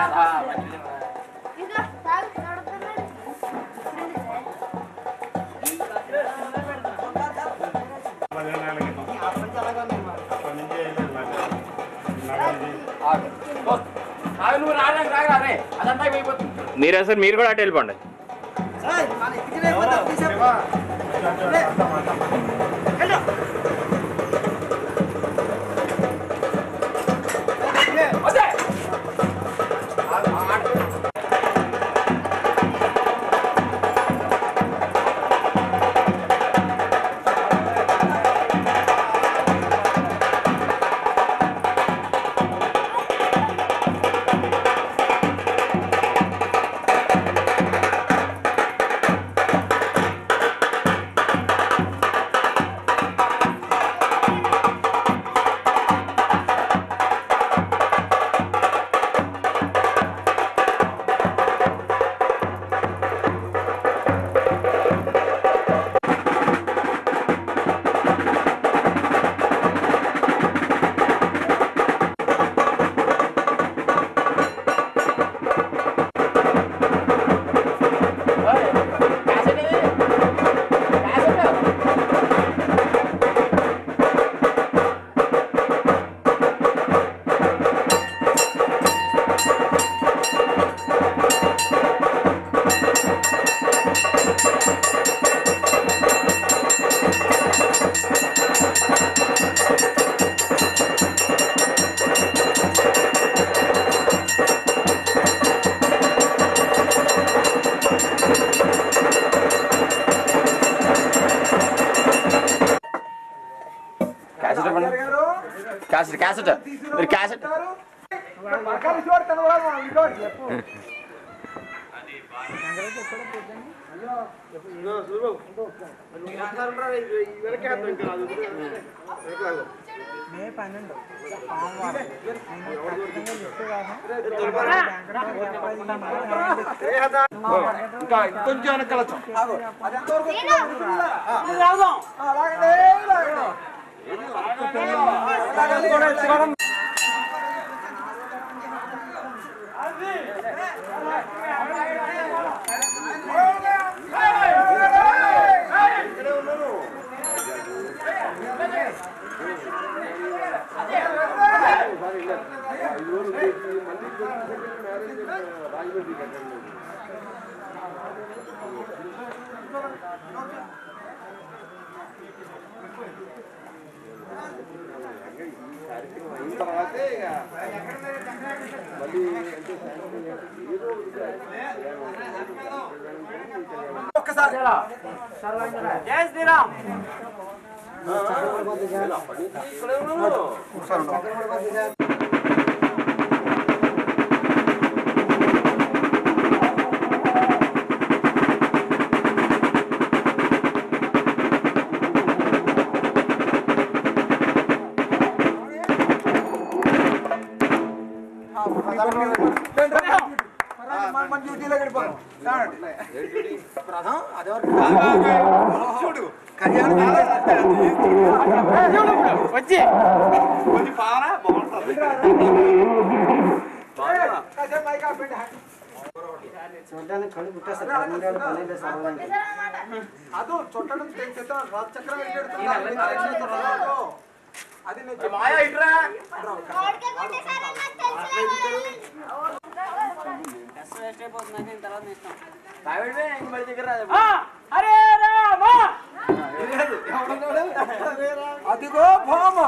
ఇంకా తాగు నడుతున్నాడు పదిహేను ఏళ్ళ క్రితం అప్పటి నుంచి వెళ్ళాను నగర్ నుంచి నువ్వు రావడానికి రాగా రే అదంతా అయిపోతుంది మీరు అసలు మీరు కూడా అటు వెళ్ళిపోండి వస్తే క్యాసెట్ ఇవ్వండి క్యాసెట్ క్యాసెట్ మీరు క్యాసెట్ ఇంకా కొంచెం వెనకాల జై శ్రీరామ్ వచ్చి చూడడానికి కళ్ళు పుట్టేస్తారు పన్నెండేళ్ళు పన్నెండు సర్వానికి మాయా ఇట్రా వాడికే కొట్టేసారని నాకు తెలుసులే హరే రామ అదిగో భామ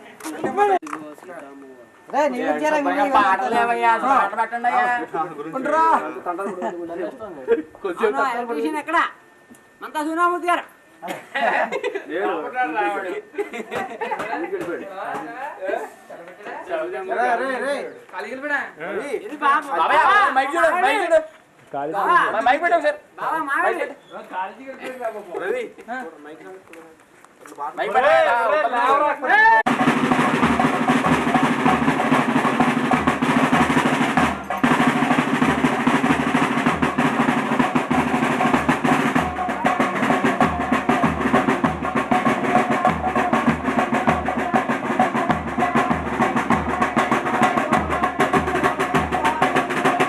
రే నీళ్ళు పాటలేవయ్యా పాట పెట్టండి అయ్యా ఎక్కడ అంతా సునామూర్తి గారు ఇది బాబు బాబాయ్ మైక్ చూడు మైక్ చూడు మైక్ పెట్టు ఒకసారి బాబా మాట్లాడి మైక్ పెట్టు ఆ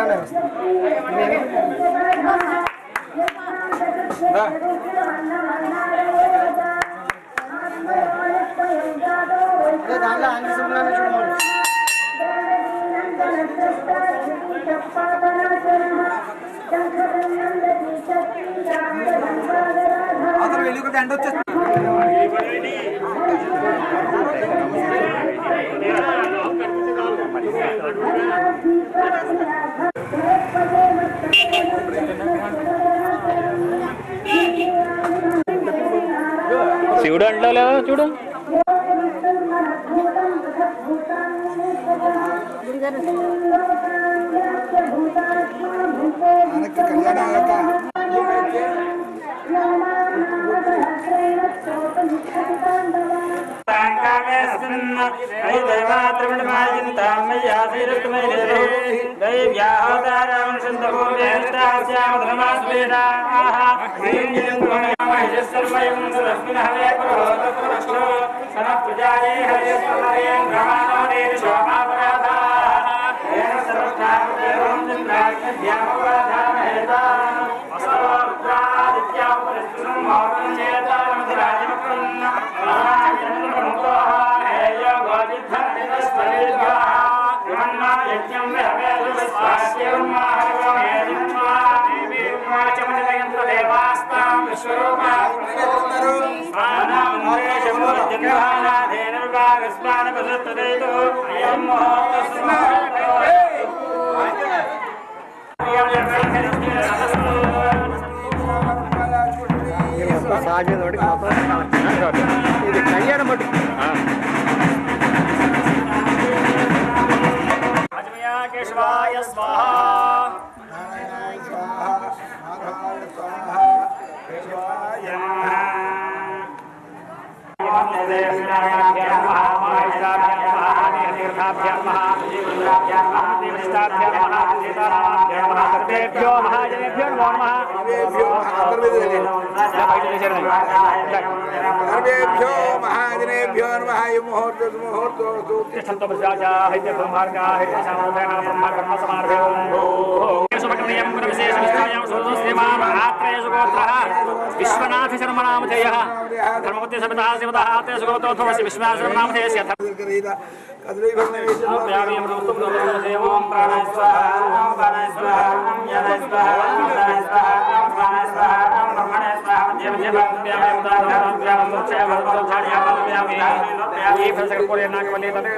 ఇవాళ వస్తాయి అదే దాంట్లో ఆంగ్ల సినిమాలో చూడమని అతను వెళ్ళి ఎండ వచ్చేస్తుంది శివుడు అంటలో లేదో చూడు సాగేదోటి ఇది కళ్యాణ మటు కేశవాయ స్వాహ సర్వేభ్యో మహాజనేభ్యో నమో సర్వేభ్యో మహాజనేభ్యో నమః ఈ ముహూర్త ముహూర్తో విశ్వనాథ శర్మ నామధేయ ధర్మపతి సమిత శివదాతే సుగోతోథోసి విశ్వాస నామధేయస్య కదలీ ఓం ప్రాణాయ స్వాహ ఓం ప్రాణాయ స్వాహ ఓం జ్ఞానాయ స్వాహ ఓం జ్ఞానాయ స్వాహ ఓం ప్రాణాయ స్వాహ ఓం బ్రహ్మణాయ స్వాహ దేవ దేవ వ్యామి ఉదాహరణ వ్యామి మోక్షయ భగవత ఛాడియా వ్యామి ఈ ఫలసక పూర్య నాగవల్లి తదే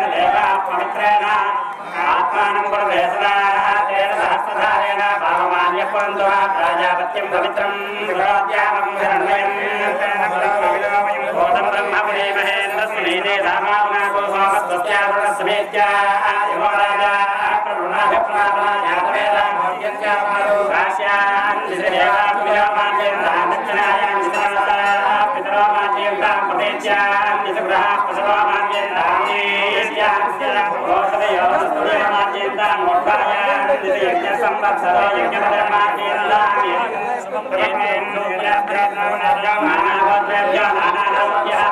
ఆత్మానం ప్రవేశనా తేన సహస్రధారేణ భావమాన్య यपन्तु प्राजापत्यं पवित्रं भगवद्यामं हिरण्मयं भूतं ब्रह्मपुरे महेन्द्रस्मैते सामानाको सोमस्वस्यारुणस्मेत्या यो राजा प्रवृणाभिप्राणा यातवेदा भोग्यस्यापादो भाष्यान् दिशदेवाभ्यामान्यन्तां दक्षिणायां दिशाता पितरो मान्यन्तां प्रदेच्यां दिशगृहाः पशवो मान्यन्तां येष्यास्य भोषदयो मान्यन्तां मोक्षायां दिशयज्ञसंवत्सरो यज्ञपदमान्यन्तां येनेन्दु प्रभ्रमणयो मानवद्भ्यो नानानव्या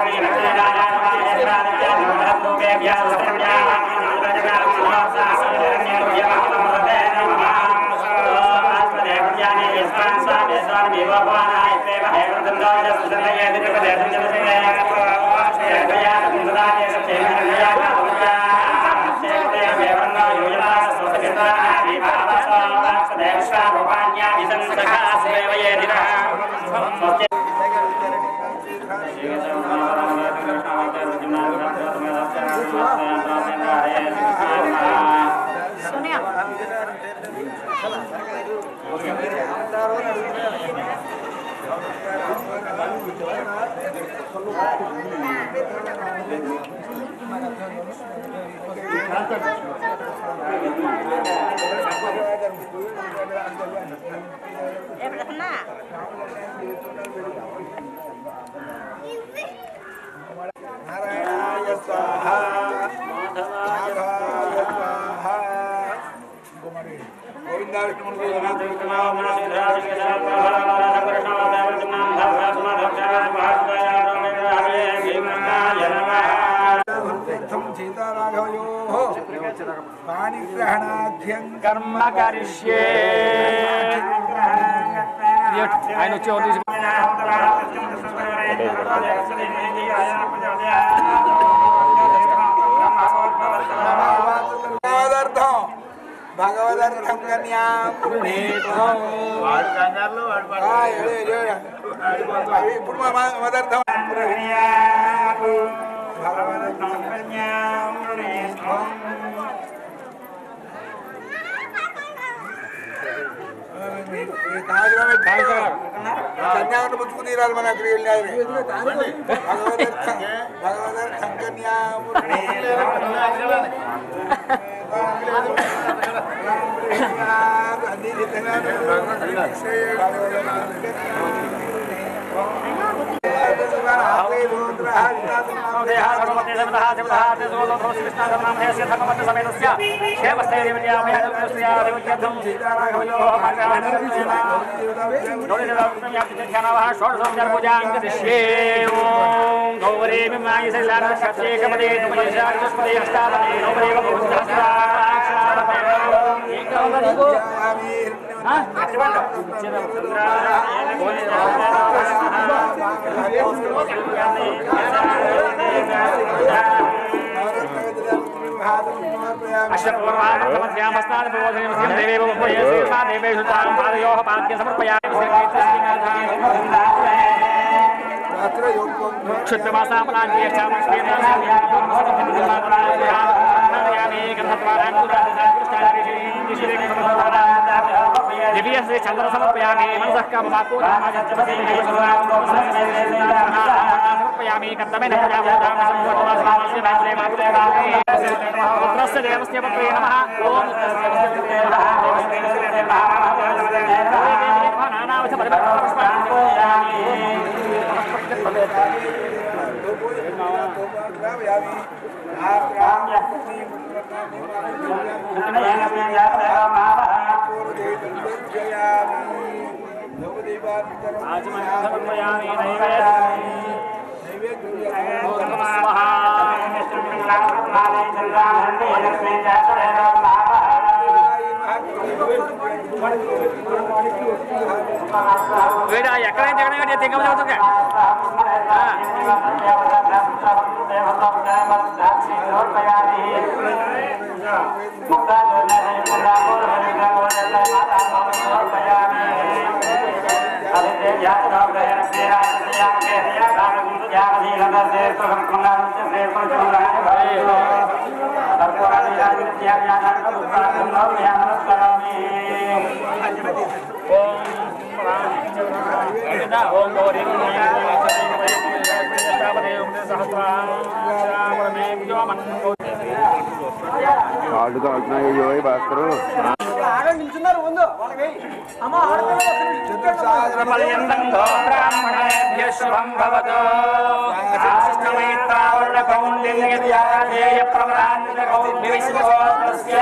నారాయణాయ స్వాహ నారాయణ స్వాహ గోవింద విష్ణు సీతారాఘవయో పాణిగ్రహణాఖ్యం కర్మ కరిష్యే ఆయన వచ్చి ఎవరు తీసి భగవదర్థం భగవదర్థం కన్యా వాడు కంగారులో వాడు ఇప్పుడు మా మదర్థం కన్యాన్ని పుచ్చుకు తీరాలి మన అక్కడికి వెళ్ళి భగవదర్థం భగవదర్థం కన్యా దివ్యశ్రీ చంద్ర సమర్పయామి మనసః కామమాకు సమర్పయామి కర్తమైన పుత్రస్య దేవస్య పుత్రే నమః ఓం నానావిధ సమర్పయామి వీడు ఎక్కడైతే ఎక్కడ తింగమ చదువుగా కర్పూర ఓం గౌరీ కాళ్ళు కాలుతున్నాయి అయ్యో భాస్కరు ఆడ నిల్చున్నారు ముందు వాళ్ళకి అమ్మ పర్యంతం బ్రాహ్మణేభ్య శుభం భవతు ఆష్టమైత్రావరణ కౌండిన్యధ్యాయేయ ప్రవరాన్విత కౌండివిశ్వోత్రస్య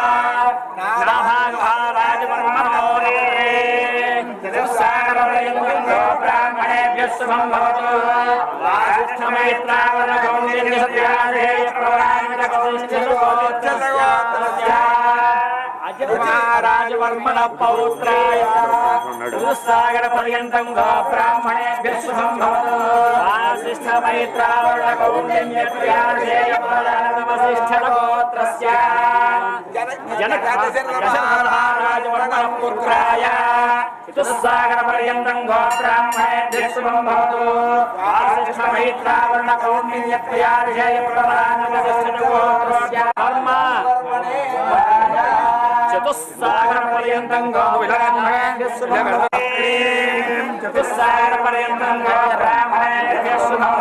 నాభాగమహారాజవర్మణోరే చతుస్సాగరపర్యంతం బ్రాహ్మణేభ్య శుభం భవతు ఆష్టమైత్రావరణ కౌండిన్యధ్యాయేయ ప్రవరాన్విత కౌండివిశ్వోత్రస్య రాజవర్మణ పౌత్రాయ సాగర పర్యంతం గా బ్రాహ్మణేభ్య శుభం భవతు ఆశిష్ట మైత్రావరణ కౌండిన్యప్రియాజేయ ప్రధానవశిష్ఠ గోత్రస్య జనక రాజవర్మణ పుత్రాయ చతుస్సాగర పర్యంతం గా బ్రాహ్మణేభ్య శుభం భవతు ఆశిష్ట మైత్రావరణ కౌండిన్యప్రియాజేయ ప్రధానవశిష్ఠ గోత్రస్య ధర్మ చతుస్సాగర పర్యంతం గో చతుస్సాగర పర్యంతం గో బ్రాహ్మణేభ్య శుభం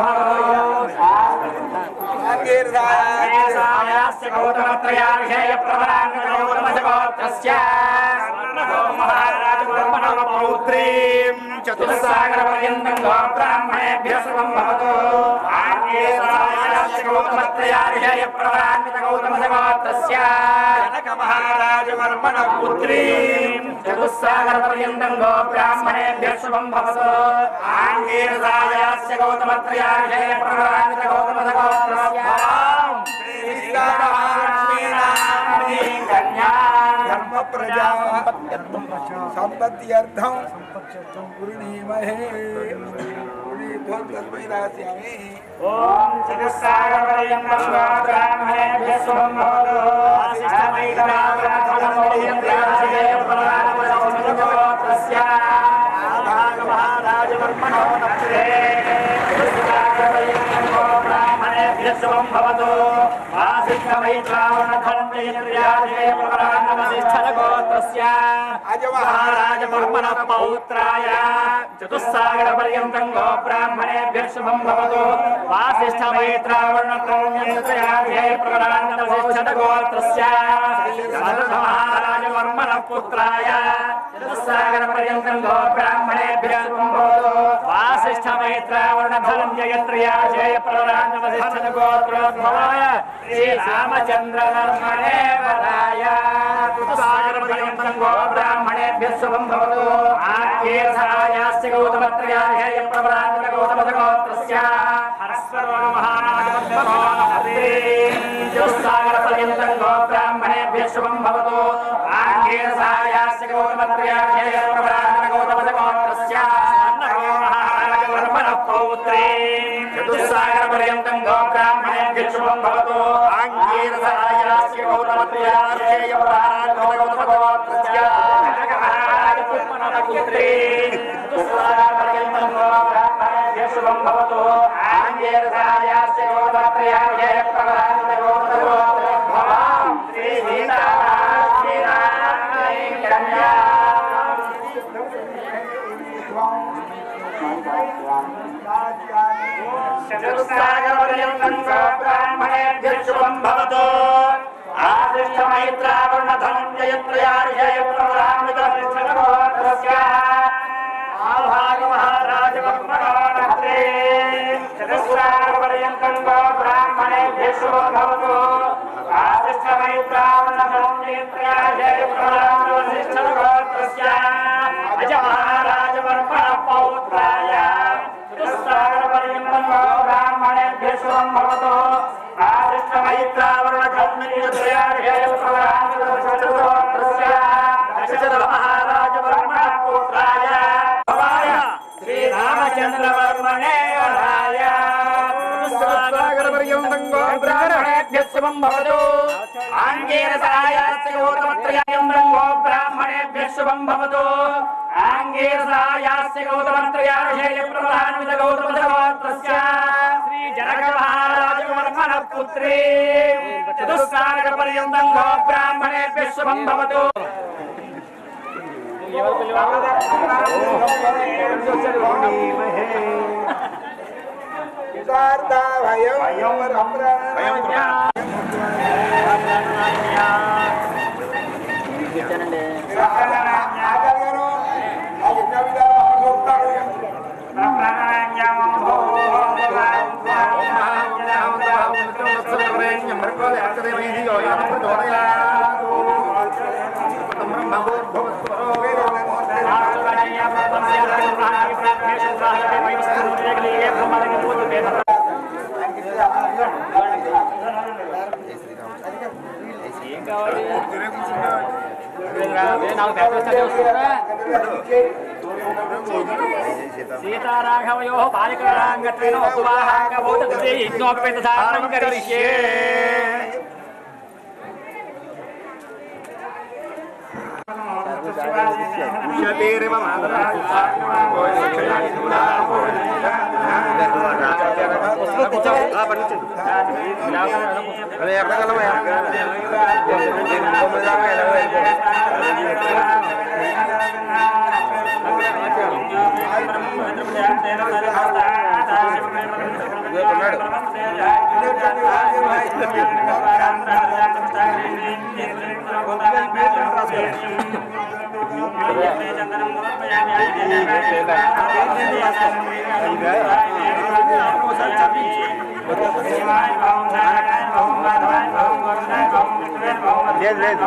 సాయాస్య గౌతమత్రయార్హేయ ప్రవరాన్విత గౌతమశగోత్రస్య మహారాజ పౌత్రీం చతుస్సాగర పర్యంతం గో బ్రాహ్మణేభ్య శుభం భవతు ఆర్యే సాయాస్య గౌతమత్రయార్హేయ ప్రవరాన్విత గౌతమశగోత్రస్య జనక మహారాజ వర్మణ పుత్రీం చతుస్సాగర పర్యంతం గో బ్రాహ్మణేభ్య శుభం భవతు ఆంగీర సాయాస్య గౌతమత్రయార్హేయ ప్రవరాన్విత గౌతమశగోత్రస్య ధర్మ ప్రజా సంపత్తి అర్థం గృణీమహే తస్మై రాస్యామి ఓం చతుస్సాగరపర్యంతం బ్రాహ్మణేభ్య శుభం భవతు ఆశిష్టమైత్రావరణ మహారాజవర్మణో నప్రే బ్రాహ్మణేభ్య శుభం భవతు ఆశిష్టమైత్రావరణ గోత్రస్య మహారాజవర్మణ పౌత్రాయ చతుస్సాగర పర్యంతం గో బ్రాహ్మణేభ్య శుభం భవతు వాసిష్ఠ మైత్రావరణ గోత్రస్య మహారాజవర్మణ పుత్రాయ చతుస్సాగర పర్యంతం గో బ్రాహ్మణేభ్య శుభం భవతు వాసిష్ఠ మైత్రావరణ ధనంజయత్రయాజయ ప్రవరాంగవసిష్ఠ గోత్రోద్భవాయ శ్రీ రామచంద్ర ధర్మణే వరాయ చతుస్సాగర పర్యంతం గో బ్రాహ్మణేభ్య శుభం భవతు ఆర్యేసాయాస్య గౌతమత్రయాజయ ప్రవరాంగ గౌతమ గోత్రస్య హరస్వరో మహారాజవర్మణో నమస్తే చతుస్సాగర పర్యంతం గో బ్రాహ్మణేభ్య శుభం భవతు ఆంగేరసాయాస్య గౌతమత్రయాజయ ప్రవరాంగ గౌతమ గోత్రస్య మహారాజవర్మణ పౌత్రే చతుస్సాగర పర్యంతం గో బ్రాహ్మణేభ్య శుభం భవతు ఆంగేరసాయాస్య గౌతమత్రయాజయ ప్రవరాంగ గౌతమ గోత్రస్య పుత్రే చతుస్సాగర పర్యంతం గో బ్రాహ్మణేభ్య శుభం భవతు ఆంగేరసాయాస్య గౌతమత్రయాజయ ప్రవరాంగ గౌతమ గోత్రస్య శ్రీ సీతారామ కన్యా బ్రాహ్మణేభ్య శుభం భవతు ఆదిష్టమైత్రావరణ ధనంజయత్రయార్జయ ప్రవరామిత గోత్రస్య ఆభాగ మహారాజ వర్మణోనత్రే చతుస్రాగపర్యంతం గో బ్రాహ్మణేభ్య శుభం భవతు ఆదిష్టమైత్రావరణ ధనంజయత్రయార్జయ ప్రవరామిత గోత్రస్య అజ మహారాజ వర్మణ పౌత్రాయ చతుస్సాగరపర్యంతం గో బ్రాహ్మణేభ్య శుభం భవతు ఆదిష్టమైత్రావరణ ధర్మీయత్రయార్హేయ ప్రవరామితస్య దశరథ మహారాజ వర్మణ పుత్రాయ భవాయ శ్రీరామచంద్రవర్మణే వరాయ చతుస్సాగరపర్యంతం గో బ్రాహ్మణేభ్య శుభం భవతు ఆంగేరసాయాస్య గౌతమత్రయం గో బ్రాహ్మణేభ్య శుభం భవతు ఆంగేరసాయాస్య గౌతమత్రయార్హేయ ప్రధానమిత గౌతమధగోత్రస్య శ్రీ జనక మహారాజ వర్మణ పుత్రే చతుస్సాగర పర్యంతం గో బ్రాహ్మణేభ్య శుభం భవతు సీతారాఘవయో బాలికరాంగత్వేన ఉపవాహాంగభూతకృతే యజ్ఞోపేతధారణం కరిష్యే లేదు లేదు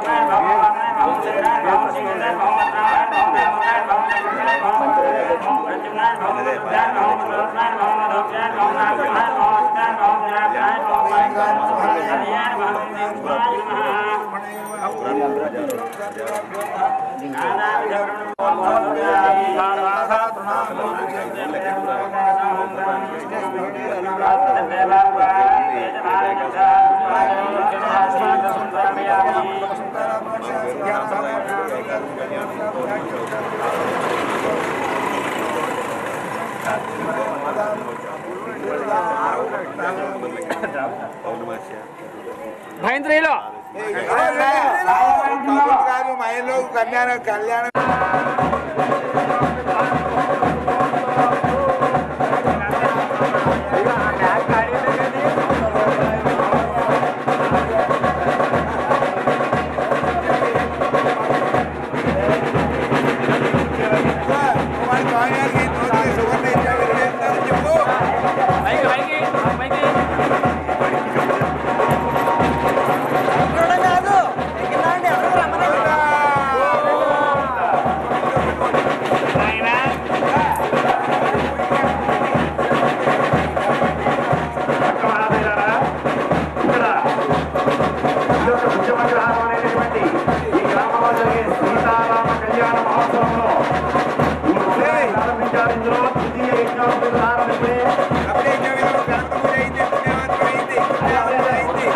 భయంత్రీలో మహిళలు కళ్యాణ కళ్యాణ చెప్పు పైకి పైకి పైకి కాదు కింద ఎవరు రమ్మని నాయనా అప్పుడే ఇంకా గణపతి పూజ అయింది పుణ్యవంతం అయింది పుణ్యవంతం అయింది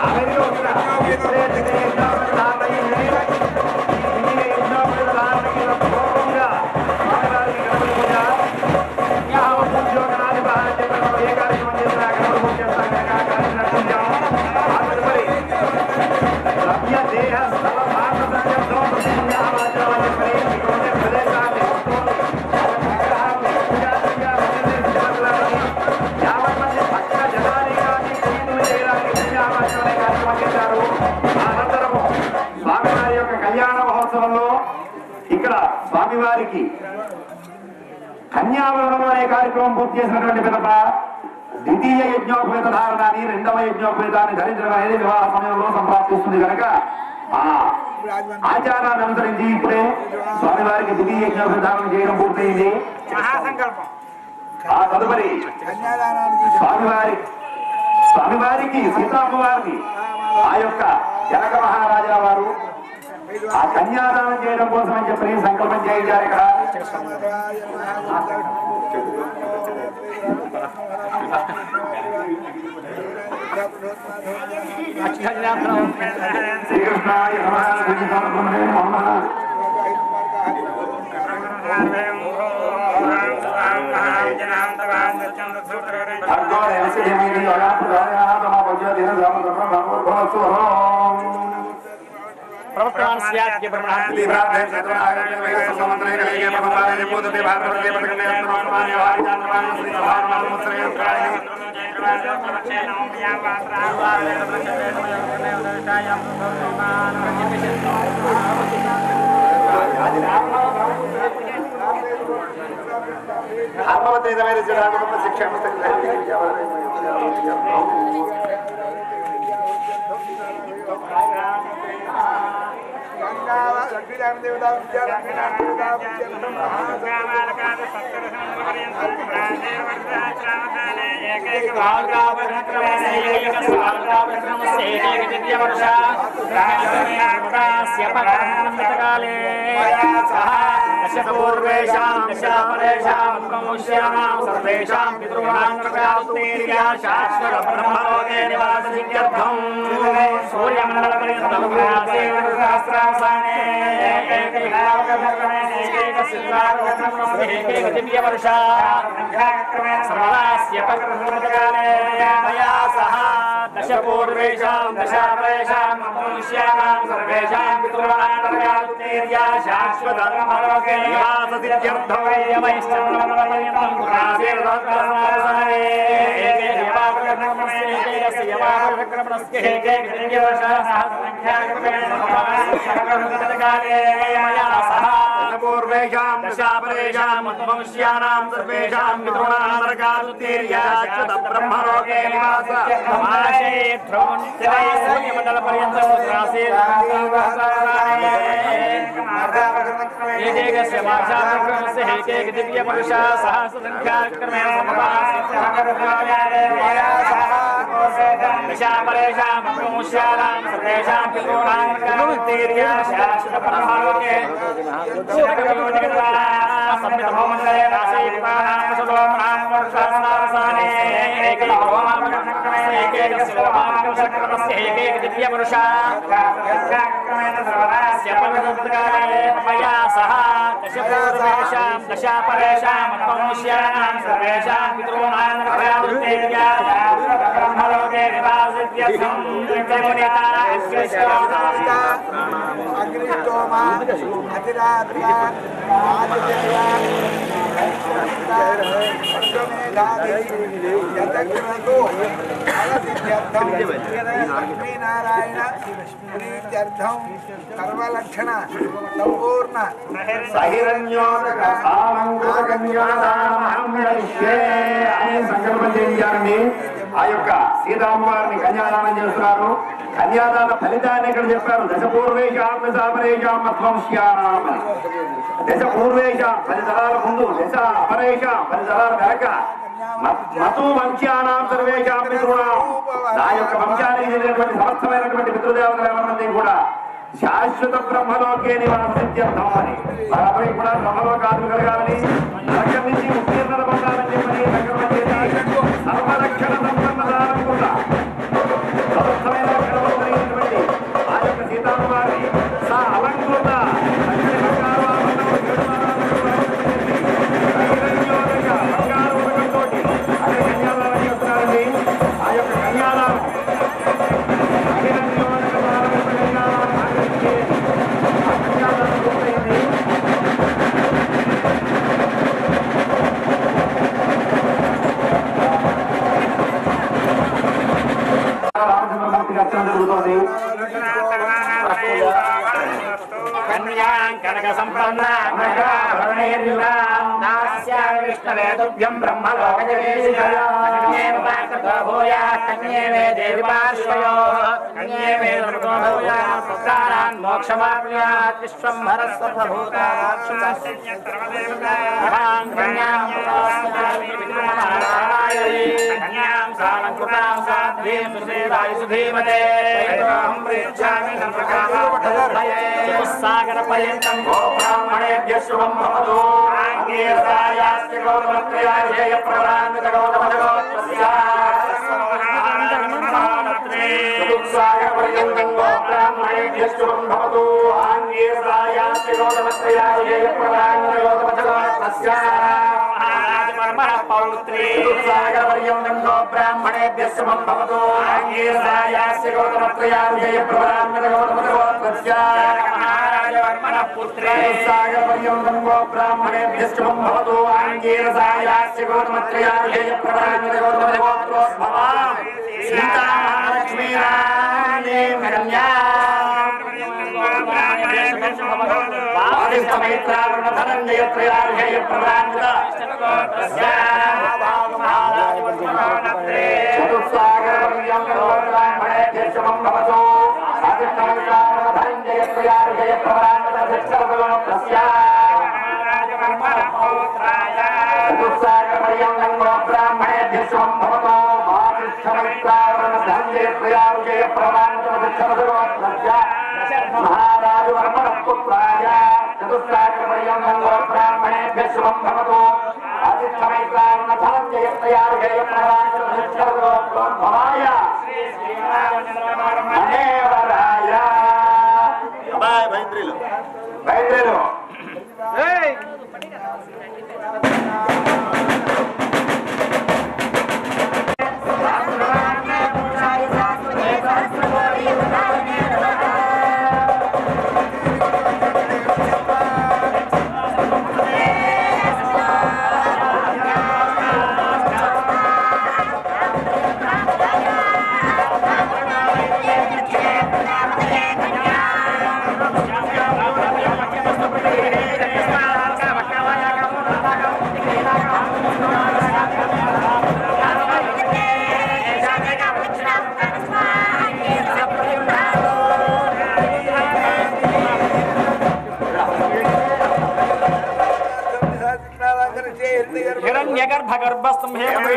స్వామివారి యొక్క కళ్యాణ మహోత్సవంలో ఇక్కడ స్వామివారికి కన్యావరణం అనే కార్యక్రమం పూర్తి చేసినటువంటి పిదప ద్వితీయ యజ్ఞోపేత ధారణాన్ని రెండవ యజ్ఞోపేతాన్ని ధరించడం అనేది వివాహ సమయంలో సంప్రాప్తిస్తుంది కనుక ఆ ఆచారాన్ని అనుసరించి ఇప్పుడే స్వామివారికి ద్వితీయ యజ్ఞోపేత ధారణ చేయడం పూర్తయింది మహాసంకల్పం ఆ తదుపరి కన్యాదానానికి స్వామివారి స్వామివారికి సీతామ్మవారికి ఆ యొక్క జనక మహారాజా వారు ఆ కన్యాదానం చేయడం కోసం అని చెప్పి సంకల్పం చేయించారు ఇక్కడ శ్రీకృష్ణాయ నమః శ్రీకృష్ణాయ నమః భర్గో దేవసేదేవి యోగా ప్రదాయాతమ భజ్య దిన ధర్మ ధర్మ భగవద్భవస్సు प्रवर्तमान स्यात् के ब्रह्मणः దివ్రాధే చతురాగమే సమమంత్రే కలిగే భగవానే పూజతే భారతే పదకనే నమస్కారాయ వారి చంద్రమాన శ్రీ సభామాన ముత్రయంత్రాయ ధర్మవతే సమేత జనాగమ శిక్షామస్త పూర్వేషాం దశాపరేషాం మనుష్యానాం సర్వేషాం పితృమాంగకాస్తేర్యా శాశ్వత బ్రహ్మలోకే నివాససిద్ధ్యర్థం సూర్యమండల పర్యంతం సహస్రాసానే ఏకైక దివ్య వర్ష సర్వదాస్య పకృతకాలే మయా సహ దశ పూర్వేషాం దశాపరేషాం మనుష్యానాం సర్వేషాం పితృమాంగకాస్తేర్యా శాశ్వత బ్రహ్మలోకే నివాససిద్ధ్యర్థం యమైశ్చంద్రమండలపర్యంతం సహస్రాసానే పూర్వేషాం దశాపరేషాం మనుష్యానాం సర్వేషాం పితృణామరకాలుత్తీర్యాచ్యుత బ్రహ్మలోకే నివాస దశాపరేషాం మనుష్యానాం సర్వేషాం పితృణామరకాలుత్తీర్యా శాశ్వత బ్రహ్మలోకే దశాపరేషాం మనుష్యానాం సర్వేషాం పితృణామరకాలుత్తీర్యా నివాసిత్యర్థం అగ్నిష్టోమ అతిరాత్ర ఆదిత్య యతగ్రతో ఫలసిద్ధ్యర్థం లక్ష్మీనారాయణ ప్రీత్యర్థం సర్వలక్షణ సంపూర్ణ సహిరణ్యోదక సాలంకృత కన్యాదానమహం కరిష్యే అని సంకల్పం చేయించారండి ఆ యొక్క సీతామ్మవారిని కన్యాదానం చేస్తున్నారు కన్యాదాన ఫలితాన్ని ఇక్కడ చెప్పారు దశ పూర్వేషాం దశాపరేషాం మధ్వంశ్యానాం అని. దశ పూర్వేషాం పది తరాల ముందు దశ అపరేషాం పది తరాల వెనక మ- మతు వంశ్యానాం సర్వేషాం పితృణాం నా యొక్క వంశానికి చెందినటువంటి సమర్థమైనటువంటి పితృదేవతలు ఎవరినంది కూడా శాశ్వత బ్రహ్మలోకే నివాసిత్యర్థం అని వారిపై కూడా బ్రహ్మలోకాలు కలగాలని అక్కడి నుంచి ఉత్తీర్ణత పొందాలని చెప్పని సంకల్పం చేసి సర్వరక్షణ సంపన్నదానం కూడా సమర్థమైన రక్షణలో కలిగినటువంటి ఆ యొక్క సీతామ్మవారిని సా అలంకృత దక్షిణ బంగారు ఆభరణములు, ఏడు వారాలకు బహిరంగోదక బంగారు ఉదకంతోటి అదే కన్యాదానం చేస్తున్నారండి ఆ యొక్క కన్యాదానం బహిరంగోదక దానము కన్యాదానం ఆచరించి ఆ కన్యాదానం పూర్తయింది రామచంద్రమూర్తికి అర్చన జరుగుతోంది కన్యాం కనక సంపన్న విష్ణవేదుభ్యం కన్యే మే దేవి పార్శ్వయో కన్యే మే దుర్గో భూయాత్ పుత్రాన్ మోక్షమాప్నుయాత్ విశ్వం భరస్వభూతాం కన్యాం కన్యాం సాలంకృతాం సాధ్వీం సుధీరాయ సుధీమతే అహం ప్రేక్షామి చతుస్సాగర పర్యంతం గో బ్రాహ్మణేభ్య శుభం భవతు ఆంగీరసాయాస్తి గౌతమత్రయాజేయ ప్రవరాన్విత గౌతమజగోత్రస్య చతుస్సాగర పర్యంతం గో బ్రాహ్మణేభ్య శుభం భవతు ఆంగీరసాయాస్తి అంగీరసాయాస్తి గౌతమత్రయాయ ప్రధాన గౌతమచలమత్రస్య పౌత్రీ సాగరపర్యంతం గో బ్రాహ్మణేభ్య శుభం భవతు అంగీరసాయాస్తి గౌతమత్రయాయ ప్రధాన గౌతమచలమత్రస్య మహారాజవర్మణ పుత్రే సాగరపర్యంతం గో బ్రాహ్మణేభ్య శుభం భవతు అంగీరసాయాస్తి గౌతమత్రయాయ ప్రధాన గౌతమచలమత్రోద్భవ సీతామహాలక్ష్మీ రాణి కన్యా మహారాజవర్మణపుత్రాయ చతుస్సాగరపర్యంగో బ్రాహ్మణేభ్య శుభం భవతు ఆదిత్యమైత్రాయణ ధనం జయత్రయాయ భవాయ అనేవరాయ భైంద్రిలో బయలుదేరు హిరణ్యగర్భగర్భస్థం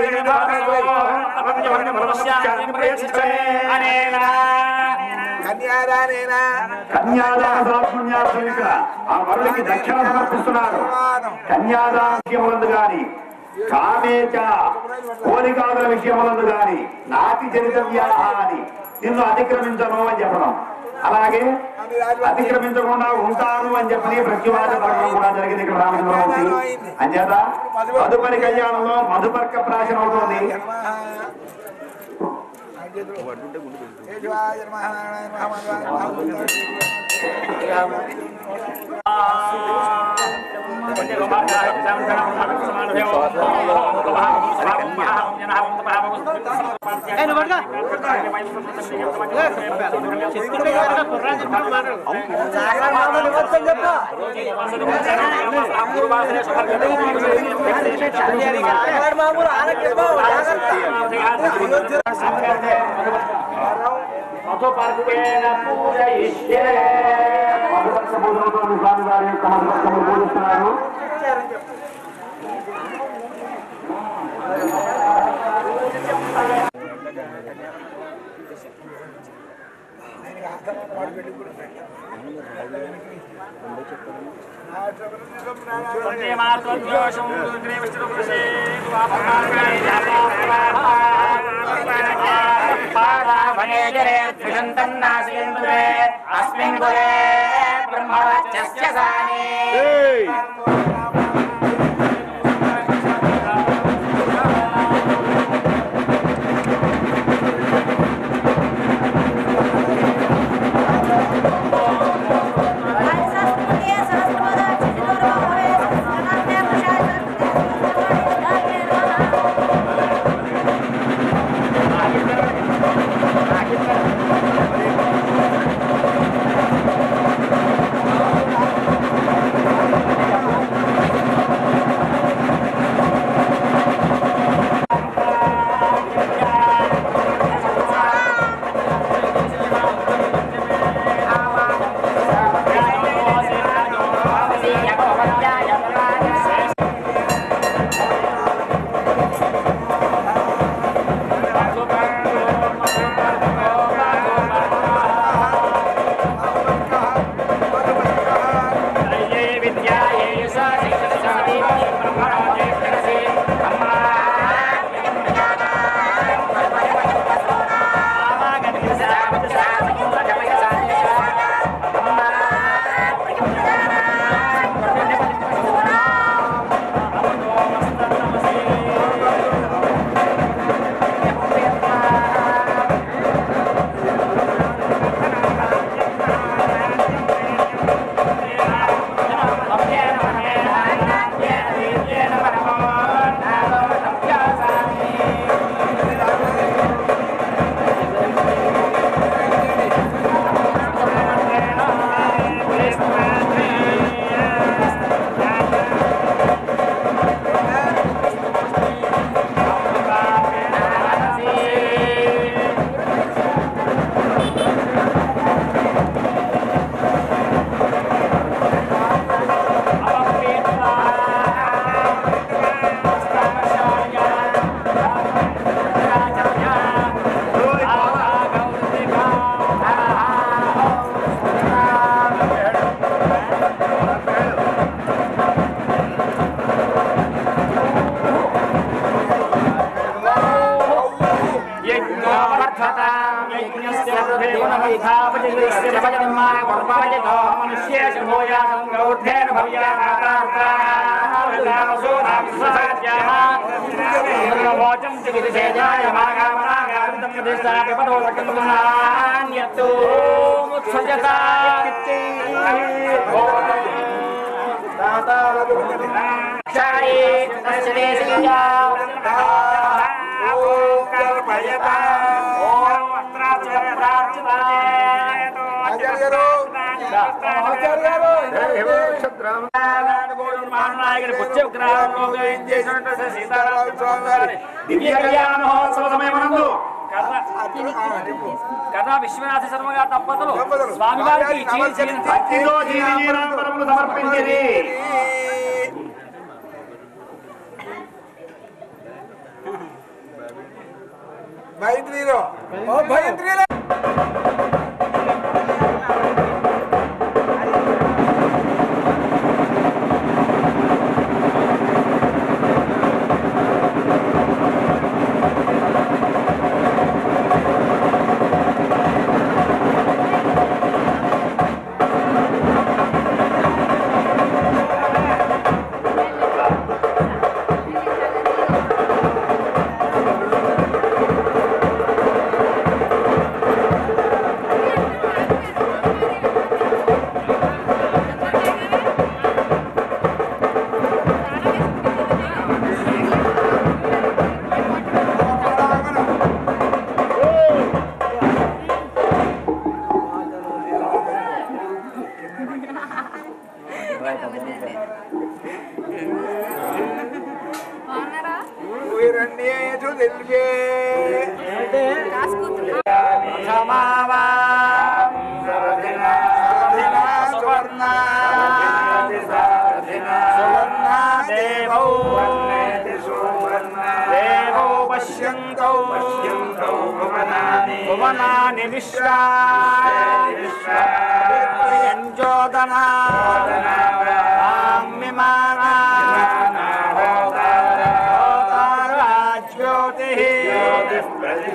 కన్యాదానేనా కన్యాదాన సాత్పుణ్యాసం ఇక్కడ ఆ వరుడికి దక్షిణ సమర్పిస్తున్నారు కన్యాదాన విషయములందు గాని కామేచ కోరికాదుల విషయములందు గాని నాటి చరిత అని నిన్ను అతిక్రమించను అని చెప్పడం అలాగే అతిక్రమించకుండా ఉంటాను అని చెప్పి ప్రత్యువాద పడడం కూడా జరిగింది ఇక్కడ రామచంద్రమూర్తి అంచేత తదుపరి కళ్యాణంలో మధుపర్క ప్రాశనం అవుతోంది మామూలు ఆరోగ్యం మధుపర్కేణ పూజయిష్యే మధుపర్క పూజలతో స్వామి వారి యొక్క మధుపర్కము పూజిస్తున్నారు అస్మిన్ కులే బ్రహ్మవచ్చస్య సాని Thank వాచం చికిత్సేజాయ మాగామనాగామితం ప్రతిష్టాపి పదోదకమునాన్యత్తు ముత్సజతా చాయే తస్య దేశీయా ఆచార్య గారు ఆచార్య గారు కథా విశ్వనాథ శర్మ గారి దంపతులు స్వామివారికి చీల్చిన భక్తితో జీవిజీరాంబరములు సమర్పించిరి మైత్రిలో ఓ మైత్రిలో రండి తెలిపే సువర్ణ దేవౌ దేవౌ పశ్యంతౌ భువనాని విశ్వా యంజోదనా జ్యోతి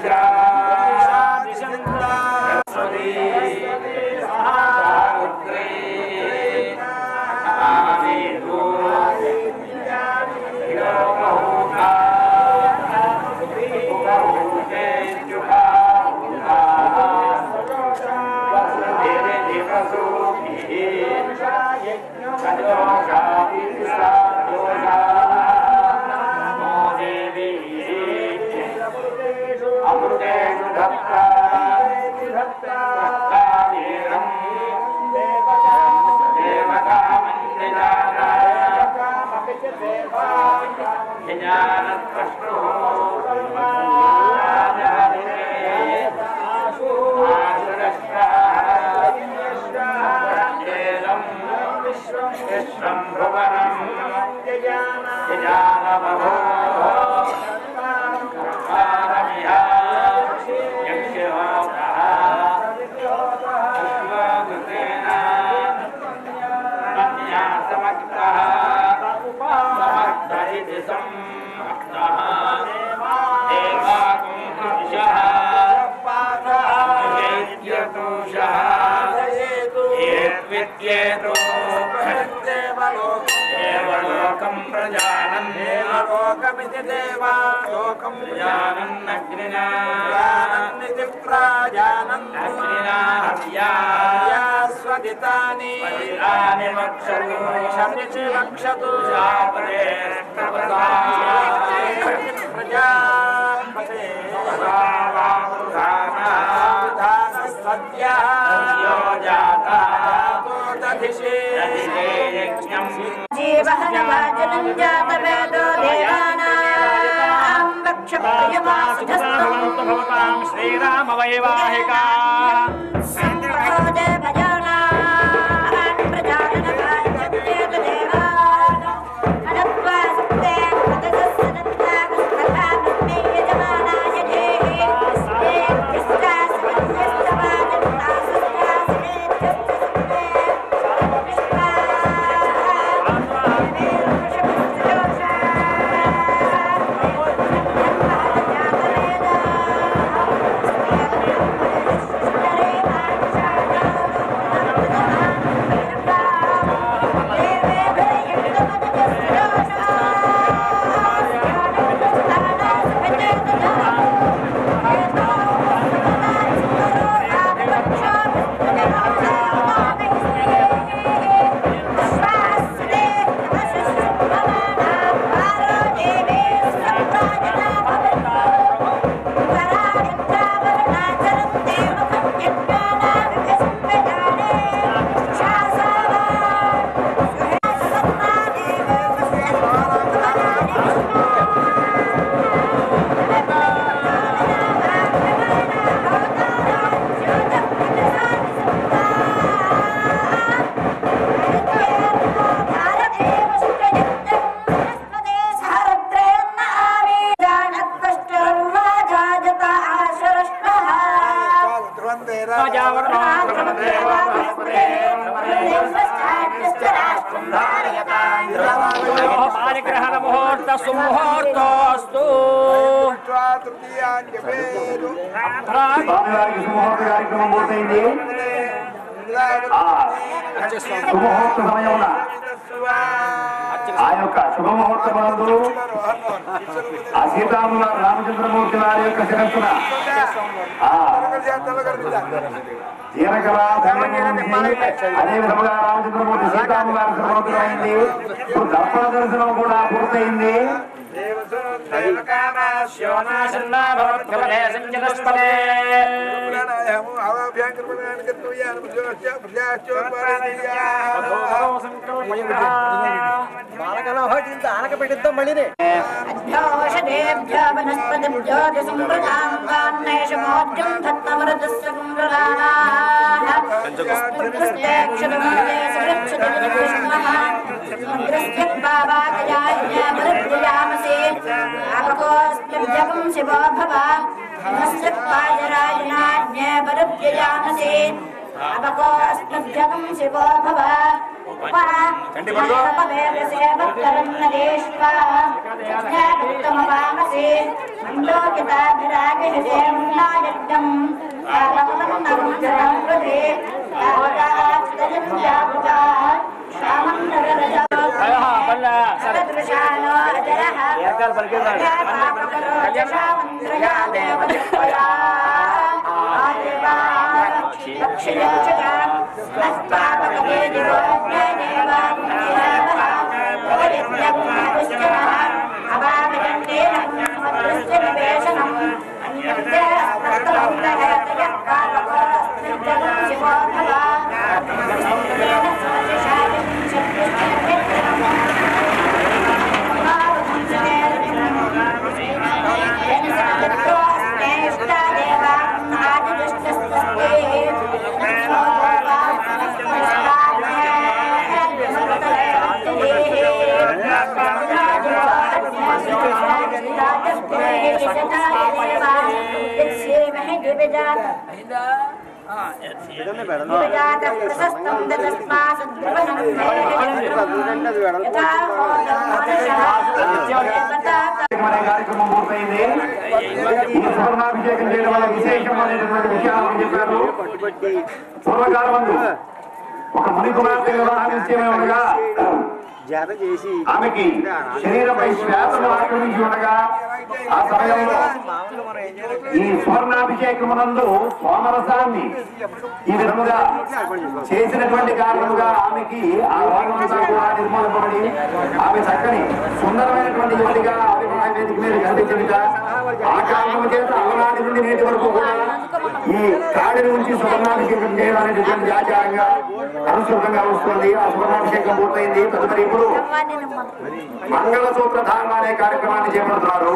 దేవలోకం ప్రజానం దేవలోకమితి దేవా లోకం ప్రజానన్నగ్నినా ప్రాజానం అగ్నినా హవ్యా స్వదితాని వదిలాని వక్షతు క్షమిచి వక్షతు శాపరే ప్రజాపతే సద్యా జాతా యజ్ఞం జీవహనవాజనం జాతవేదో దేవానాం వక్షప్రియమాసుధస్తు శ్రీరామ వైవాహికా సంప్రహోదే భజనాన్ ప్రజాననవాజం చేతదేవాన్ అనత్వా సత్తే పదసస్సనంతా కథామే యజమానాయ దేహి విశ్వా పారిగ్రహణ ముహూర్త సుముహూర్తోస్తు తృతీయాంజపేరు స్వామివారికి శుభముహూర్త కార్యక్రమం పూర్తయింది ఆ శుభముహూర్త సమయంలో ఆ యొక్క శుభముహూర్తమందు ఆ సీతాముల రామచంద్రమూర్తి వారి యొక్క శిరస్సున ఆ జీలకర్ర అదే విధముగా రామచంద్రమూర్తి సీతాముల వారి శుభముహూర్తమైంది ఇప్పుడు దర్పణ దర్శనం కూడా పూర్తయింది బాలకన్నా ఒకటి ఇంత ఆనక పెట్టిద్దాం మళ్ళీనే अभ्योषधेभ्यो वनस्पतिभ्यो दिसम्प्रदान्वान्नैषमोऽद्यं धत्तमरुतस्य कुम्भलानाः स्फुटस्ते क्षुतमूले सुरक्षितविष्णः समुद्रस्य पावाकयाज्ञामरुद्रयामसि आपकोऽस्मभ्यगं शिवो भव नस्य पायराजनाज्ञापरुद्रयामसि आपकोऽस्मभ्यगं शिवो भव उपवेदसेवत्करं नरेष्वा ज्ञातुत्तमवामसि मण्डोकिताभिरागहिषेम्नायज्ञम् आगमनं प्रति श्यामं नररजा सदृशानो अजरः कल्याणपकरोजशामन्त्रया देवदत्पया आदिवाक्षिरक्षिता ప్రశస్తం అనే కార్యక్రమం పూర్తయింది ఈ సువర్ణాభిషేకం చేయడం వల్ల విశేషం అనేటువంటి విషయాలను చెప్పారు పూర్వకాలం ముందు ఒక ముని కుమార్తె వివాహం నిశ్చయమై ఉండగా జాత చేసి ఆమెకి శరీరంపై శ్వాసము ఆక్రమించి ఉండగా ఆ సమయంలో ఈ సువర్ణాభిషేకమునందు సోమరసాన్ని ఈ విధముగా చేసినటువంటి కారణముగా ఆమెకి ఆ రోగమంతా కూడా నిర్మూలింపబడి ఆమె చక్కని సుందరమైనటువంటి యువతిగా ఆవిర్భావ వేదిక మీద కనిపించిందిగా ఆ కారణము చేత అలనాటి నుండి నేటి వరకు కూడా ఈ కాడి నుంచి సువర్ణాభిషేకం చేయాలనేటువంటి ఆచారంగా అనుసృతంగా వస్తుంది ఆ సువర్ణాభిషేకం పూర్తయింది తదుపరి ఇప్పుడు మంగళసూత్ర ధారణ అనే కార్యక్రమాన్ని చేపడుతున్నారు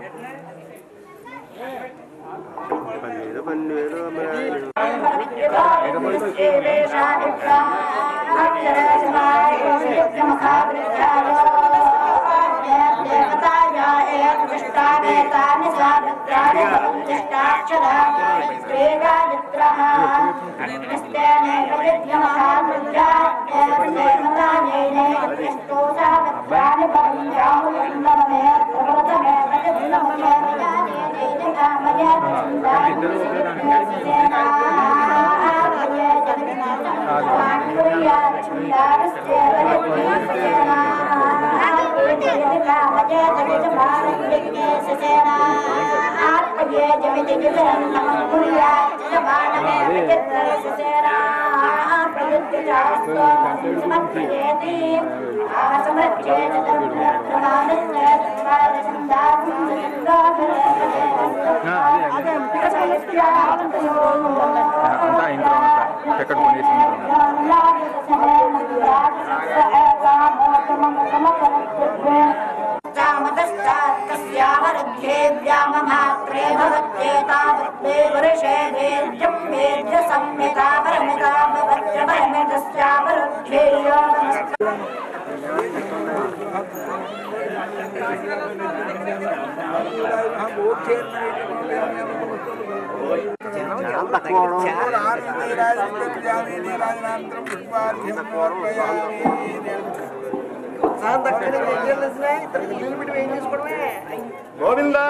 ఎక్కడ కొనేసి व्याममात्रे भवत्येतावत्ते वर्षे वेद्यं वेद्य संहिता परमिता भवत्य परमितस्यावरुद्धेयो ప్రసాదం తక్కువ ఎగ్జామ్ తెలిసినాయి ఇద్దరికి బిల్లు పెట్టి ఏం చేసుకోవడమే గోవిందా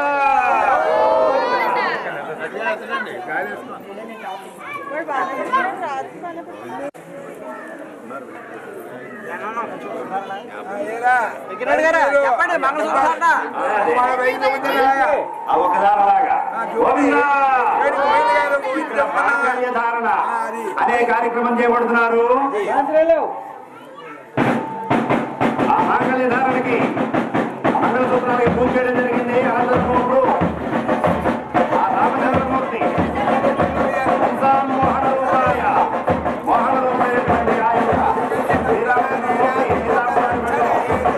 వికిరణ్ గారు చెప్పండి మంగళసూత్రం మన రైతు వచ్చిందా? ఆ ఒకదారలాగా గోవిందా గోవింద గారు, గోవింద మాంగళ్య ధారణ అనే కార్యక్రమం చేపడుతున్నారు ఆ మాంగళ్య ధారణకి మంగళసూత్రాలకి పూజ చేయడం జరిగింది అనంతరూపుడు ఆ రామచంద్రమూర్తి వంశాం మోహన రూపాయ మోహన రూపాయటువంటి ఆ యొక్క శ్రీరామచంద్రమూర్తి శ్రీరామరాజు మెడలో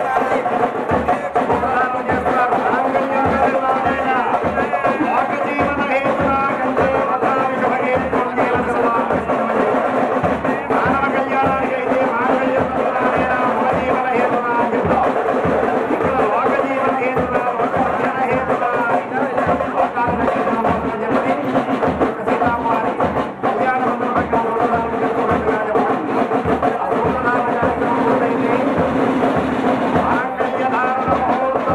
ఉపదానం చేస్తున్నారు మాంగళ్యం కరుణాలైన లోక జీవన హేతునా కంటే మతావిష భగేత్వం నీల సర్వాంగ మానవ కళ్యాణానికి అయితే మాంగళ్యం కరుణాలైన లోక జీవన హేతునా అని చెప్తాం ఇక్కడ లోక జీవన హేతునా లోక కళ్యాణ హేతునా లోకాన్ని రక్షించడం చెప్పి ఒక సీతామారి కళ్యాణ మండపం పక్కన ఉపదానం చేస్తున్నట్టుగా చెప్పండి ఆ ఉపదాన కార్యక్రమం పూర్తయింది మాంగళ్య ధారణ ముహూర్తం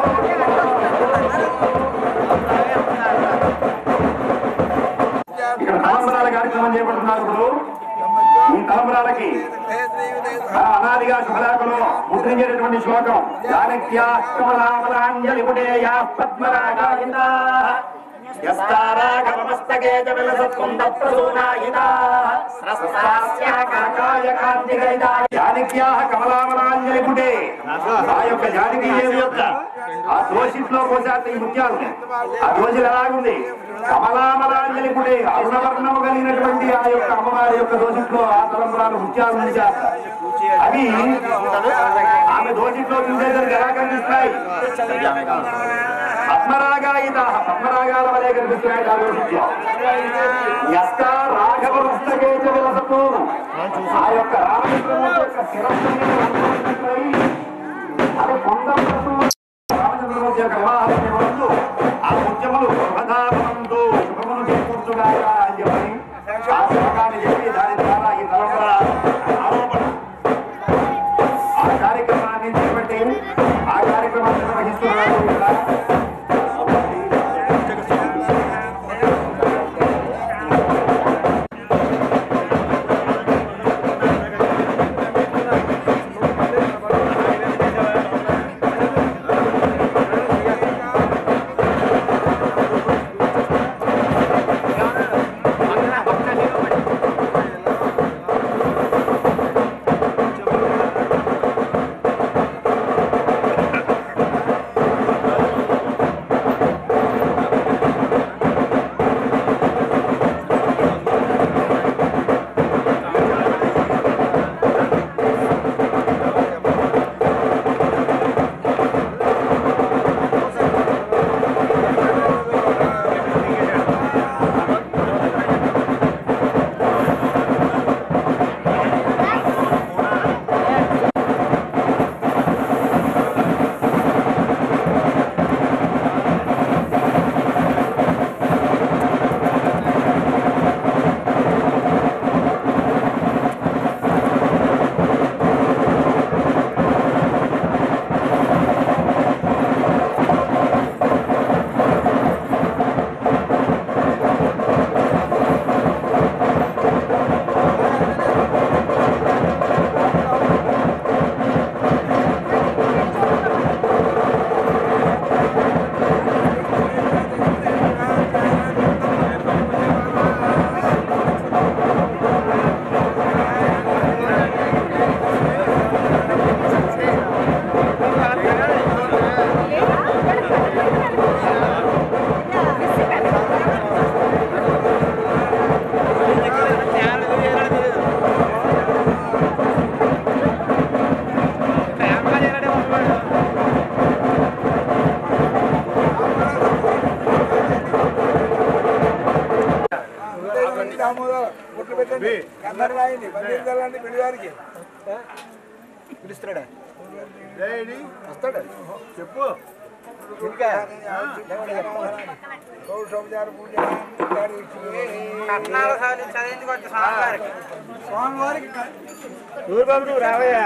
ఇక్కడ తలంబరాల కార్యక్రమం చేపడుతున్నారు ఇప్పుడు ఈ తలంబరాలకి ఆ అనాదిగా శుభలాకలో ముద్రించేటటువంటి శ్లోకం చాణక్య కమలామలాంజలి పుడేయా పద్మరాగాయినా యస్తారాఘవమస్తకే చ విలసత్కుంద ప్రసూనాయినా స్రస్తాస్య కాకాయ కాంతిగైదా జానక్యాః కమలామలాంజలి పుటే ఆ యొక్క జానకి దేవి యొక్క ఆ దోషిట్లో పోసాట ఈ ముత్యాలు ఆ దోషులు ఎలాగుంది కమలామలాంజలి పుడే అరుణవర్ణము కలిగినటువంటి ఆ యొక్క అమ్మవారి యొక్క దోషిట్లో ఆ తలంబరాలు ముత్యాలు ఉంచారు అవి ఆమె దోషిట్లో చూసేసరికి ఎలా కనిపిస్తాయి పద్మరాగాయిత పద్మరాగాల వలె కనిపిస్తున్నాయి ఆ దోషిట్లో యస్త రాఘవ పుస్తకే చ విలసతు ఆ యొక్క రామచంద్రమూర్తి యొక్క శిరస్సు మీద వండుకున్నట్లయి అది పొందవలసు రామచంద్రమూర్తి యొక్క వివాహం చేయవలసు ఆ ముత్యములు శుభధారణంతో శుభములు చేకూర్చుగాక అని చెప్పి ఆ శుభకాన్ని చెప్పి దాని ద్వారా ఈ తలంబర ఆరోపణ ఆ కార్యక్రమాన్ని చేపట్టి ఆ కార్యక్రమాన్ని నిర్వహిస్తున్నారు ఇక్కడ దామోదర్ బొట్లు పెట్టండి కన్నర్ రాయండి పన్నీర్ చల్లండి పెళ్లి గారికి పిలుస్తున్నాడా రేడి వస్తాడు చెప్పు ఇంకా సౌజారు పూజ కట్నాల సాధించి చదివించుకోవచ్చు స్వామివారికి స్వామివారికి ఊరుబాబు నువ్వు రావయ్యా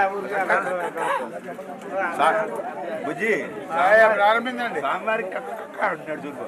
బుజ్జి ప్రారంభించండి సాంబారికి కక్క అంటున్నాడు చూసుకో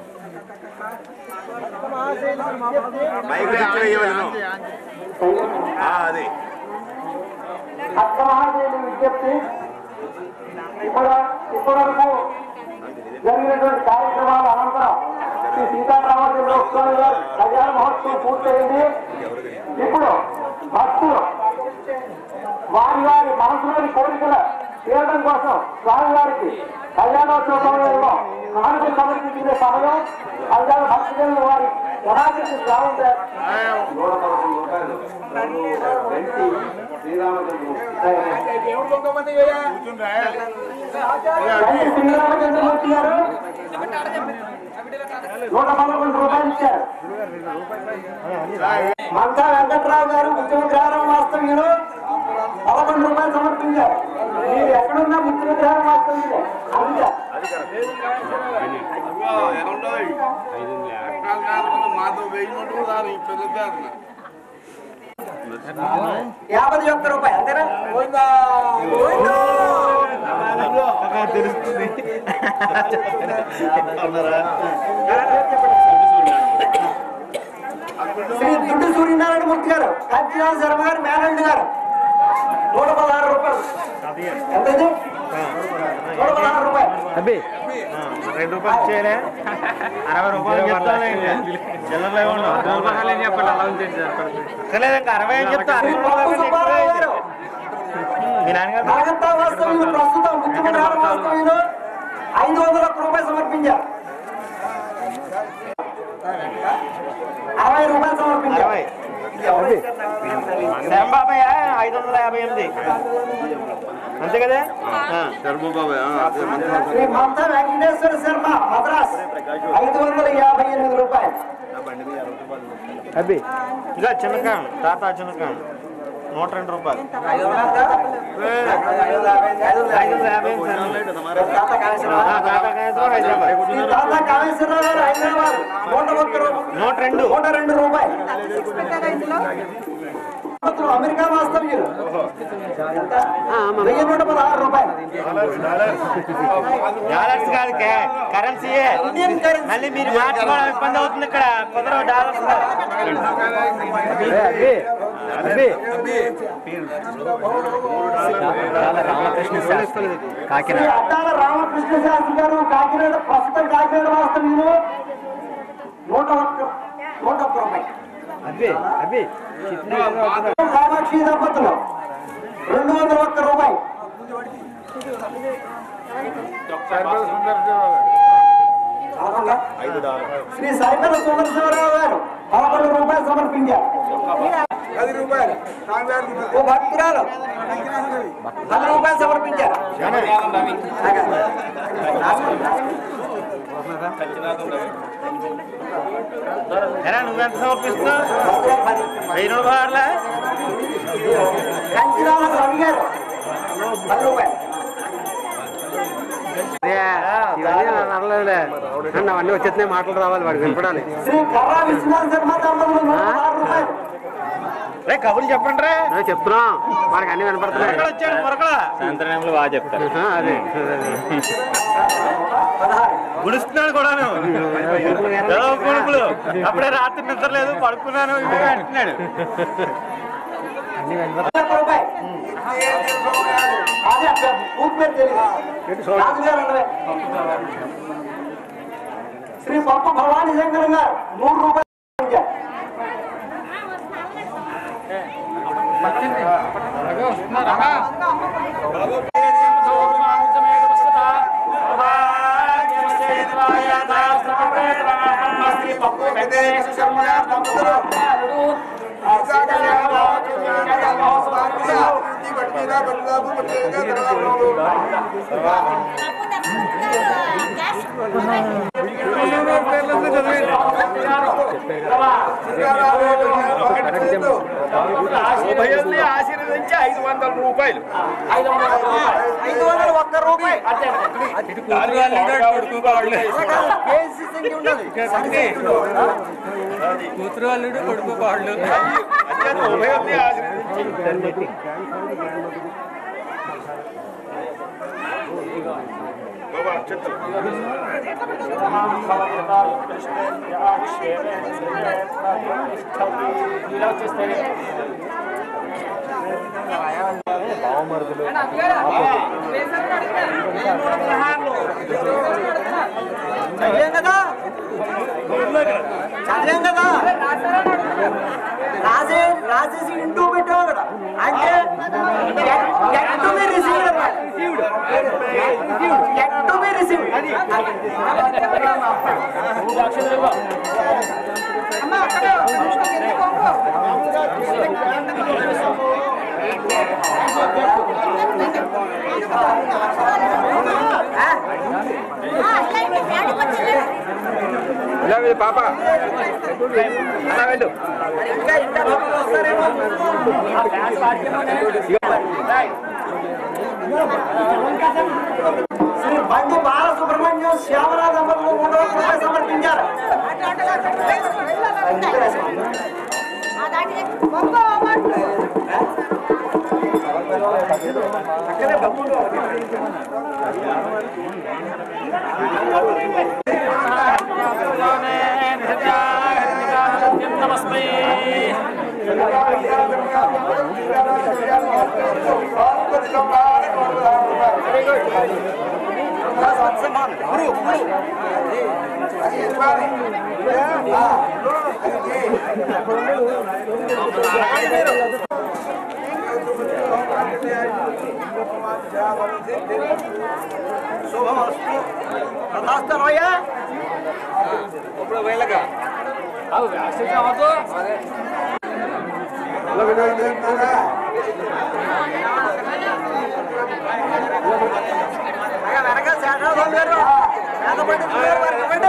మైక్ తెచ్చి వేయవలను ఆ, అది అర్థమహాదేవి విజ్ఞప్తి ఇప్పుడు ఇప్పటివరకు జరిగినటువంటి కార్యక్రమాల అనంతరం శ్రీ సీతారామచంద్ర స్వామి వారి కళ్యాణ మహోత్సవం పూర్తయింది ఇప్పుడు భక్తులు వారి వారి మనసులోని కోరికలు తీరడం కోసం స్వామివారికి కళ్యాణోత్సవ సమయంలో కానుకలు సమర్పించుకునే సమయం కళ్యాణ భక్తులను వారి జనాకృతి స్వామి నూట పదకొండు రూపాయలు రండి శ్రీరామచంద్రమూర్తి గారు నూట పదకొండు రూపాయలు ఇచ్చారు మంతా వెంకట్రావు గారు ముఖ్యమంత్రి వాస్తవ్యులు పదకొండు రూపాయలు సమర్పించారు మీరు ఎక్కడున్నా ముఖ్యమంత్రి వాస్తవ్యులే అందుకే మాతో వెయ్యి రాని పెద్ద యాభై ఒక్క రూపాయలు అంతేనా శ్రీ దుడ్డు సూర్యనారాయణ మూర్తి గారు కంచిరాజ శర్మ గారు మేనండి గారు నూట పదహారు రూపాయలు ఎంత ఇది? నూట పదహారు రూపాయలు అబ్బి రెండు రూపాయలు చేయలే అరవై రూపాయలు చెప్తాను చిల్లరలో ఏమన్నా చెప్పండి అలా ఉంచండి ఇంకా అరవై అని చెప్తా శ్రీ పప్పు సుబ్బారావు గారు మీ నాన్నగారు నాగంతా వాస్తవ్యులు ప్రస్తుతం ముఖ్యమంత్రి వాస్తవ్యులు ఐదు వందల ఒక్క రూపాయలు సమర్పించారు అరవై రూపాయలు సమర్పించారు అరవై శంబాబయ్య ఐదు వందల యాభై ఎనిమిది అంతే కదా శ్రీ మమతా వెంకటేశ్వర శర్మ మద్రాస్ ఐదు వందల యాభై ఎనిమిది రూపాయలు అబ్బి ఇంకా చిన్నకాం తాత చిన్నకాం నూట రెండు రూపాయలు ఐదు వందల యాభై తాత కాళేశ్వరరావు. ఆ, తాత కాయత్రం హైదరాబాద్ శ్రీ తాత కాళేశ్వరరావు గారు హైదరాబాద్ నూట ఒక్క రూపాయలు నూట రెండు నూట రెండు రూపాయలు సంవత్సరం అమెరికా వాస్తవ్యులు ఎంత? వెయ్యి నూట పదహారు రూపాయలు డాలర్స్ కాదు కే- కరెన్సీయే ఇండియన్ కరెన్సీ మళ్ళీ మీరు మార్చుకోవడం ఇబ్బంది అవుతుంది ఇక్కడ కుదరవు డాలర్స్ శ్రీ అడ్డాల రామకృష్ణ శాస్త్రి గారు కాకినాడ ప్రస్తుతం కాకినాడ వాస్తవ్యులు నూట ఒక్క నూట ఒక్క రూపాయలు కామాక్షి దంపతులు రెండు వందల ఒక్క రూపాయి కాకుండా శ్రీ సరిపల సుందరశివరావు గారు పదకొండు రూపాయలు సమర్పించారు పది రూపాయలు ఓ భక్తురాలు పది రూపాయలు సమర్పించారు ఎరా నువ్వెంత సమర్పిస్తున్నావు భక్తురాలు పది. వెయ్యి రూపాయల కంచిరాల రవి గారు పది రూపాయలు అవన్నీ వచ్చేస్తున్నాయి మాటలు రావాలి వాడికి వినపడాలి శ్రీ కర్రా విశ్వనాథ్ శర్మ దంపతులు నూట పదహారు రూపాయలు రే కబుర్లు చెప్పండి రా నేను చెప్తున్నాం వాడికి అన్ని వినపడుతున్నాయి మురకలు వచ్చాడు మురకల సాయంత్రం బాగా చెప్తారు ఆ, అదే పదహారు గుడుస్తున్నాడు కూడాను ఏదో కొడుకులు అప్పుడే రాత్రి నిద్ర లేదు పడుకున్నాను ఇప్పుడు అంటున్నాడు ఒక్క రూపాయి అదే అక్కడ ఊరి పేరు తెలియదు రాజుగారు అన్నవే. శ్రీ పప్పు భవానీ శంకర్ గారు నూరు రూపాయలు ఇచ్చారు. ఉభయుల్ని ఆశీర్వదించి ఐదు వందల రూపాయలు ఐదు వందల రూపాయలు. ఐదు వందల ఒక్క రూపాయి కేసీ సంఖ్య ఉండాలి ఉభయుల్ని ఆశీర్వదించి ఇలా వచ్చేస్తే చదివాం కదా చదివాం కదా రాసే రాసేసి ఇంటూ పెట్టావు అక్కడ అంటే get to be received అన్నమాట. Get to be received. అమ్మా, అక్కడే ఒక నిమిషం కిందకి వంగు. పాప అలా వెళ్ళు మరి ఇంకా ఇంకా లోపలికి వస్తారేమో శ్రీ బండి బాలసుబ్రహ్మణ్యం శ్యామలా దంపతులు మూడు వందల రూపాయలు సమర్పించారు శుభమస్తు తథాస్తనోయ్యా ఇప్పుడు వెళ్ళగా వెనక శాఖాధం గారు వేదపండి వెనకపండి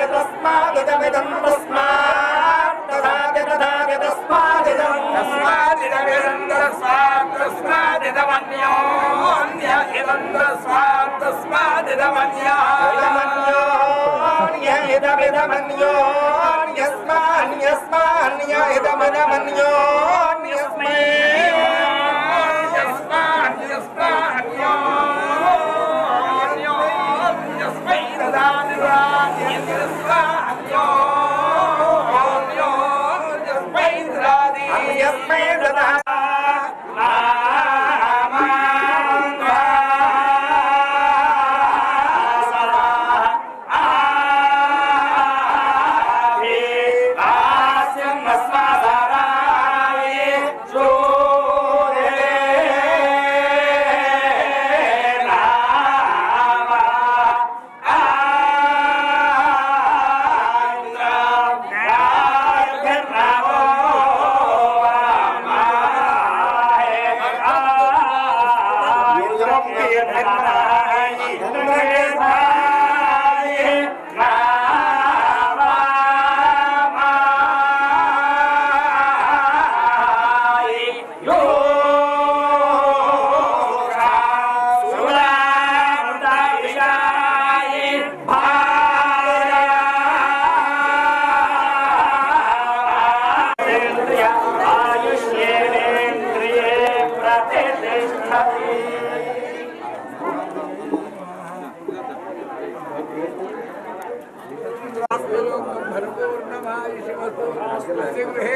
తస్మాత్ गृहे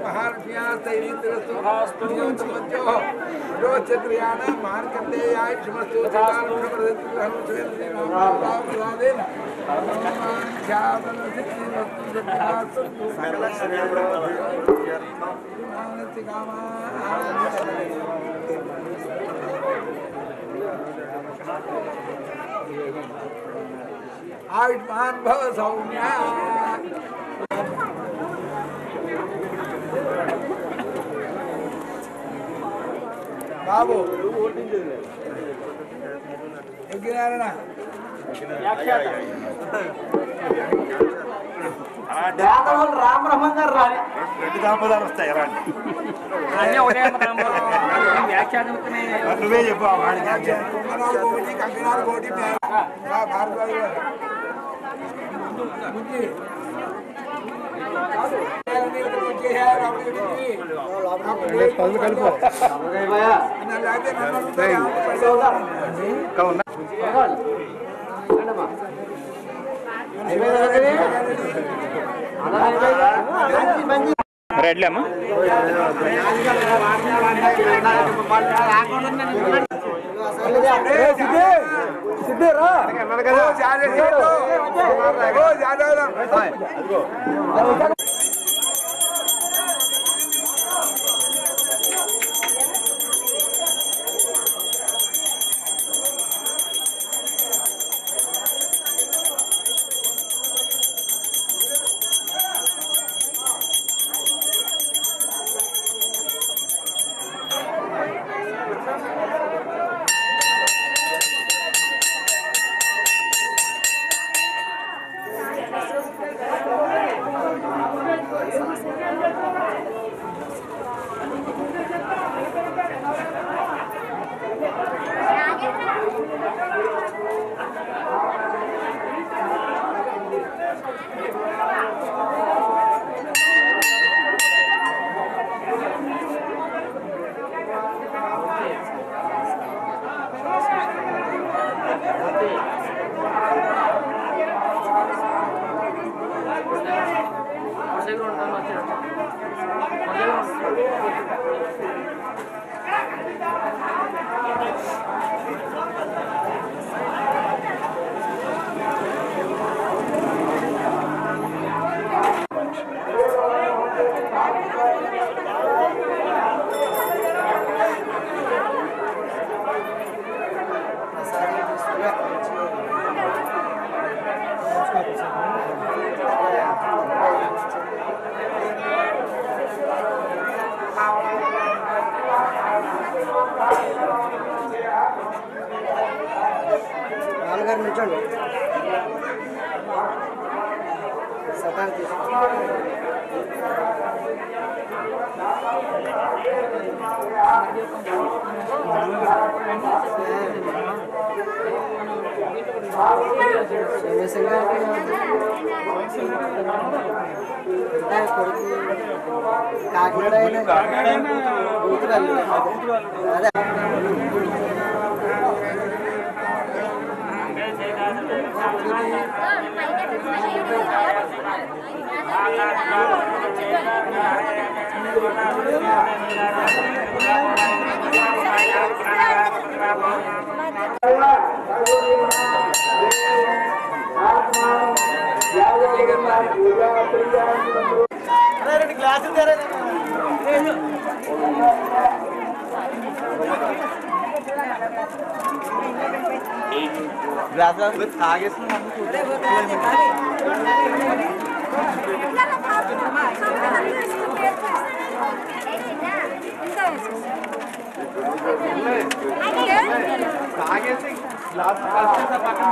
श्रीमहालक्ष्म्यास्तैरीतरस्तु मार्कण्डेयाय शुभस्तु आयुष्मान भव सौम्या బాబు ఎక్కినారనా వేదవల్ రామబ్రహ్మం గారు రాని రెండు దాపదాలు వస్తాయి ఎలా అండి అన్నీ ఒకటే వ్యాఖ్యానం నువ్వే చెప్పు ఆ వాడికి కుంభనాలు కోటి కంకణాలు కోటి భారద్వాజ బుద్ధి పదులు కలుపు లేకపోతే రెడ్లే అమ్మా సిద్ధేరా నాన్నగారు నిల్చోండి సతాన్ని తీసుకోండి కాకినాడ అదే రెండు గ్లాసులు తెరే గ్లాసులు తాగేస్తున్నాం తాగేసి గ్లాస్ పక్కన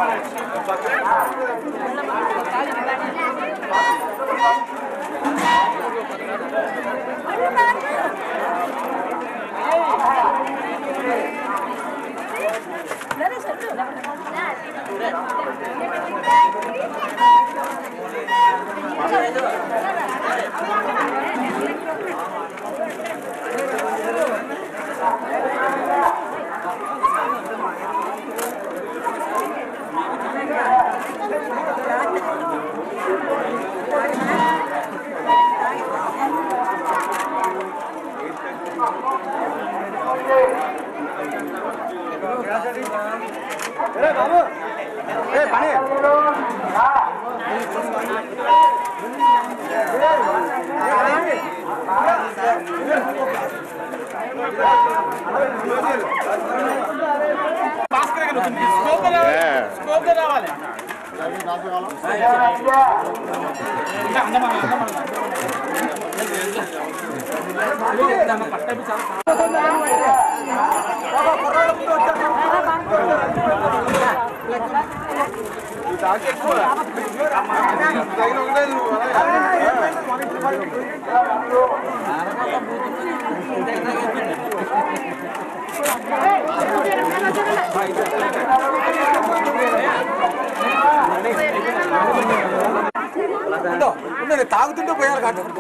తాగుతుంటే పోయారు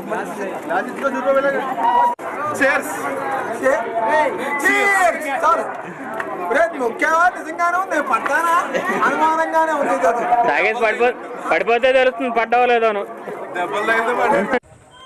ముఖ్యమా నిజంగానే నేను పడ్డానా అనుమానంగానే ఉంది ఇది. తాగేసి పడిపో పడిపోతే తెలుస్తుంది పడ్డావో లేదోను దెబ్బలు తగిలితే పడ్డా.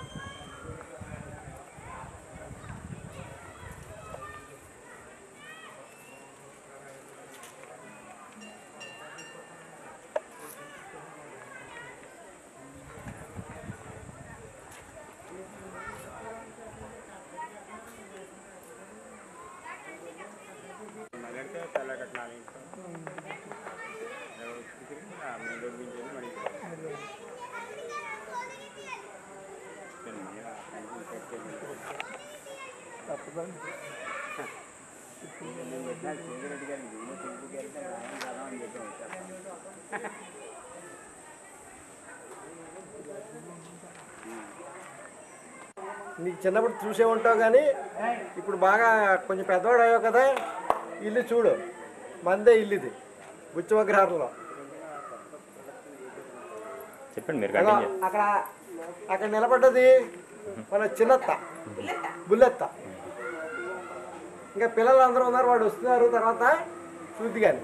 నీకు చిన్నప్పుడు చూసే ఉంటావు కానీ ఇప్పుడు బాగా కొంచెం పెద్దవాడు అయ్యావు కదా ఇల్లు చూడు మందే ఇల్లు ఇది బుచ్చవగ్రహారంలో చెప్పండి మీరు అగో, కంటిన్యూ అక్కడ అక్కడ నిలబడ్డది మన చిన్నత్త బుల్లెత్త ఇంకా పిల్లలు అందరూ ఉన్నారు వాడు వస్తున్నారు తర్వాత చూద్ది కానీ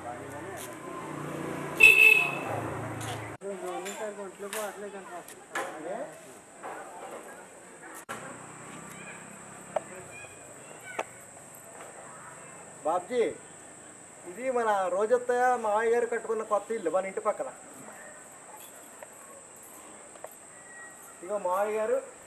బాబ్జీ ఇది మన రోజత్తయ్య మావయ్య గారు కట్టుకున్న కొత్త ఇల్లు మన ఇంటి పక్కన ఇగో మావయ్య గారు